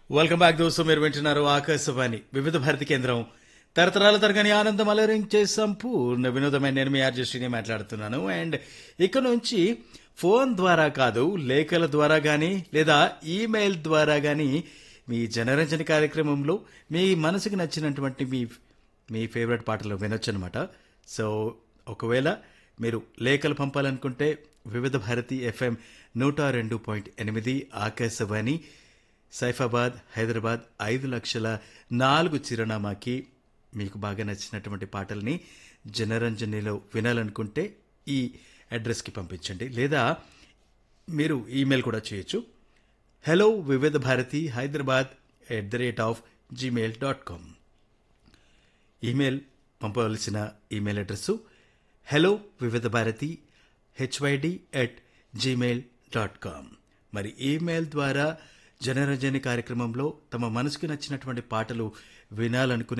welcome back దోస్తు మీరు వింటున్నారు ఆకాశవాణి వివిధ భారతి కేంద్రం తరతరాల తరగని ఆనందం అలరించే సంపూర్ణ వినోదమైన నేను మీ ఆర్జస్ట్రీని మాట్లాడుతున్నాను అండ్ ఇక్కడ నుంచి ఫోన్ ద్వారా కాదు లేఖల ద్వారా కానీ లేదా ఈమెయిల్ ద్వారా కానీ మీ జనరంజన కార్యక్రమంలో మీ మనసుకు నచ్చినటువంటి మీ మీ ఫేవరెట్ పాటలు వినొచ్చు అనమాట సో ఒకవేళ మీరు లేఖలు పంపాలనుకుంటే వివిధ భారతి ఎఫ్ఎం నూట రెండు పాయింట్ ఎనిమిది ఆకాశవాణి సైఫాబాద్ హైదరాబాద్ ఐదు లక్షల నాలుగు చిరునామాకి మీకు బాగా నచ్చినటువంటి పాటల్ని జనరంజనిలో వినాలనుకుంటే ఈ అడ్రస్కి పంపించండి లేదా మీరు ఈమెయిల్ కూడా చేయొచ్చు hello Vividha Bharati Hyderabad at the rate of gmail dot com email పంపవలసిన email address hello Vividha Bharati HYD at gmail dot com మరి ఈమెయిల్ ద్వారా జనరంజని కార్యక్రమంలో తమ మనసుకు నచ్చినటువంటి పాటలు వినాలనుకునే